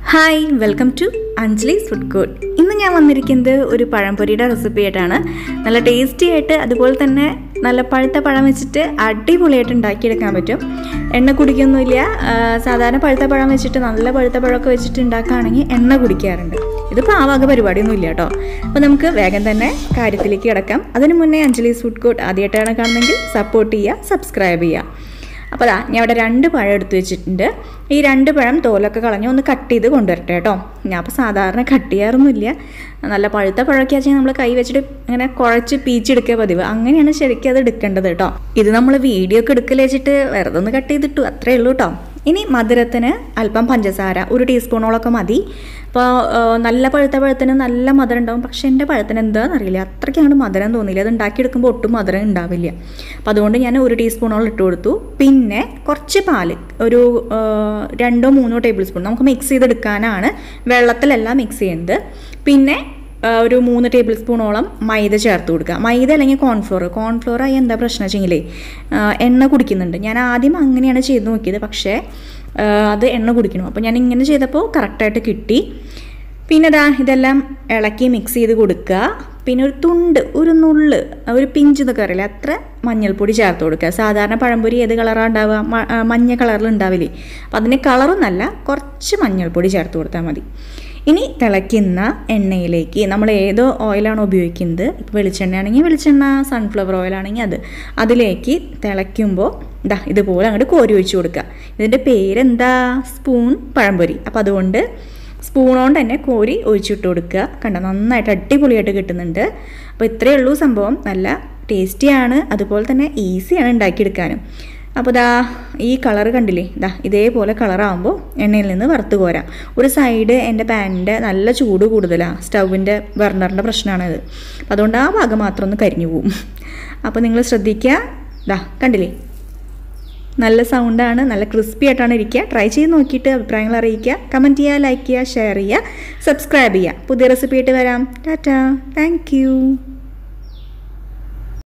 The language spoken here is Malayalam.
hi welcome to Anjali's food court ഇന്ന് ഞാൻ വന്നിരിക്കുന്നത് ഒരു പഴംപൊരിയുടെ റെസിപ്പി ആയിട്ടാണ് നല്ല ടേസ്റ്റി ആയിട്ട് അതുപോലെ തന്നെ നല്ല പഴുത്ത പഴം വെച്ചിട്ട് അടിപൊളിയായിട്ട് ഉണ്ടാക്കിയെടുക്കാൻ പറ്റും എണ്ണ കുടിക്കൊന്നുമില്ല ആ, സാധാരണ പഴുത്ത പഴം വെച്ചിട്ട് നല്ല പഴുത്ത പഴമൊക്കെ വെച്ചിട്ട് ഉണ്ടാക്കുകയാണെങ്കിൽ എണ്ണ കുടിക്കാറുണ്ട് ഇതിപ്പോൾ ആ വക പരിപാടിയൊന്നും ഇല്ല കേട്ടോ അപ്പോൾ നമുക്ക് വേഗം തന്നെ കാര്യത്തിലേക്ക് കിടക്കാം അതിന് മുന്നേ അഞ്ജലീസ് ഫുഡ് കോർട്ട് ആദ്യമായിട്ടാണ് കാണുന്നതെങ്കിൽ സപ്പോർട്ട് ചെയ്യുക സബ്സ്ക്രൈബ് ചെയ്യുക അപ്പോൾ ദാ ഞാൻ ഇവിടെ രണ്ട് പഴം എടുത്തു വെച്ചിട്ടുണ്ട് ഈ രണ്ട് പഴം തോലൊക്കെ കളഞ്ഞ് ഒന്ന് കട്ട് ചെയ്ത് കൊണ്ടുവരട്ടെ കേട്ടോ ഞാൻ അപ്പോൾ സാധാരണ കട്ട് ചെയ്യാറൊന്നുമില്ല നല്ല പഴുത്ത പഴമൊക്കെ വെച്ചാൽ നമ്മൾ കൈ വെച്ചിട്ട് ഇങ്ങനെ കുഴച്ച് പീച്ചെടുക്കുക പതിവ് അങ്ങനെയാണ് ശരിക്കും അത് എടുക്കേണ്ടത് കേട്ടോ ഇത് നമ്മൾ വീഡിയോ ഒക്കെ എടുക്കൽ വെച്ചിട്ട് വെറുതെ ഒന്ന് കട്ട് ചെയ്തിട്ടു അത്രേ ഉള്ളൂ കേട്ടോ ഇനി മധുരത്തിന് അല്പം പഞ്ചസാര ഒരു ടീസ്പൂണോളൊക്കെ മതി അപ്പോൾ നല്ല പഴുത്ത പഴത്തിന് നല്ല മധുരം ഉണ്ടാവും പക്ഷേ എൻ്റെ പഴത്തിന് എന്താണെന്ന് അറിയില്ല അത്രയ്ക്ക് അങ്ങോട്ട് മധുരം തോന്നിയില്ല അത് ഉണ്ടാക്കിയെടുക്കുമ്പോൾ ഒട്ടും മധുരം ഉണ്ടാവില്ല അപ്പോൾ അതുകൊണ്ട് ഞാൻ ഒരു ടീസ്പൂണോളം ഇട്ട് കൊടുത്തു പിന്നെ കുറച്ച് പാല് ഒരു ആ, രണ്ടോ മൂന്നോ ടേബിൾ സ്പൂൺ നമുക്ക് മിക്സ് ചെയ്തെടുക്കാനാണ് വെള്ളത്തിലല്ല മിക്സ് ചെയ്യുന്നത് പിന്നെ ആ, ഒരു മൂന്ന് ടേബിൾ സ്പൂണോളം മൈദ ചേർത്ത് കൊടുക്കുക മൈദ അല്ലെങ്കിൽ കോൺഫ്ലോർ കോൺഫ്ലോർ ആയി എന്താ പ്രശ്നം വെച്ചെങ്കിലേ ആ, എണ്ണ കുടിക്കുന്നുണ്ട് ഞാൻ ആദ്യം അങ്ങനെയാണ് ചെയ്ത് നോക്കിയത് പക്ഷേ ആ, അത് എണ്ണ കുടിക്കണം അപ്പോൾ ഞാൻ ഇങ്ങനെ ചെയ്തപ്പോൾ കറക്റ്റായിട്ട് കിട്ടി പിന്നെ ദാ ഇതെല്ലാം ഇളക്കി മിക്സ് ചെയ്ത് കൊടുക്കുക പിന്നെ ഒരു തുണ്ട് ഒരു നുള്ള് ഒരു പിഞ്ച് എന്നൊക്കെ അറിയില്ല അത്ര മഞ്ഞൾപ്പൊടി ചേർത്ത് കൊടുക്കുക സാധാരണ പഴംപൊരി ഏത് കളറാണ് ഉണ്ടാവുക മ- ആ, മഞ്ഞ കളറിൽ ഉണ്ടാവില്ലേ അപ്പം അതിന് കളറൊന്നല്ല കുറച്ച് മഞ്ഞൾപ്പൊടി ചേർത്ത് കൊടുത്താൽ മതി ഇനി തിളയ്ക്കുന്ന എണ്ണയിലേക്ക് നമ്മൾ ഏതോ ഓയിലാണോ ഉപയോഗിക്കുന്നത് ഇപ്പോൾ വെളിച്ചെണ്ണ ആണെങ്കിൽ വെളിച്ചെണ്ണ സൺഫ്ലവർ ഓയിലാണെങ്കിൽ അത് അതിലേക്ക് തിളയ്ക്കുമ്പോൾ ഇതാ ഇതുപോലെ അങ്ങോട്ട് കോരി ഒഴിച്ചു കൊടുക്കുക ഇതിൻ്റെ പേരെന്താ സ്പൂൺ പഴംപൊരി അപ്പോൾ അതുകൊണ്ട് സ്പൂൺ കൊണ്ട് തന്നെ കോരി ഒഴിച്ചിട്ട് കൊടുക്കുക കണ്ട നന്നായിട്ട് അടിപൊളിയായിട്ട് കിട്ടുന്നുണ്ട് അപ്പോൾ ഇത്രയേ ഉള്ളൂ സംഭവം നല്ല ടേസ്റ്റിയാണ് അതുപോലെ തന്നെ ഈസിയാണ് ഉണ്ടാക്കിയെടുക്കാനും അപ്പോൾ ദാ ഈ കളർ കണ്ടില്ലേ ദാ ഇതേപോലെ കളറാകുമ്പോൾ എണ്ണയിൽ നിന്ന് വറുത്ത് കോരാം ഒരു സൈഡ് എൻ്റെ പാനിൻ്റെ നല്ല ചൂട് കൂടുതലാണ് സ്റ്റൗവിൻ്റെ ബർണറിൻ്റെ പ്രശ്നമാണത് അപ്പോൾ അതുകൊണ്ട് ആ ഭാഗം മാത്രം ഒന്ന് കരിഞ്ഞു പോകും അപ്പോൾ നിങ്ങൾ ശ്രദ്ധിക്കുക ദാ കണ്ടില്ലേ നല്ല സൗണ്ടാണ് നല്ല ക്രിസ്പി ആയിട്ടാണ് ഇരിക്കുക ട്രൈ ചെയ്ത് നോക്കിയിട്ട് അഭിപ്രായങ്ങൾ അറിയിക്കുക കമൻറ്റ് ചെയ്യുക ലൈക്ക് ചെയ്യുക ഷെയർ ചെയ്യുക സബ്സ്ക്രൈബ് ചെയ്യുക പുതിയ റെസിപ്പി ആയിട്ട് വരാം ടാറ്റാ താങ്ക്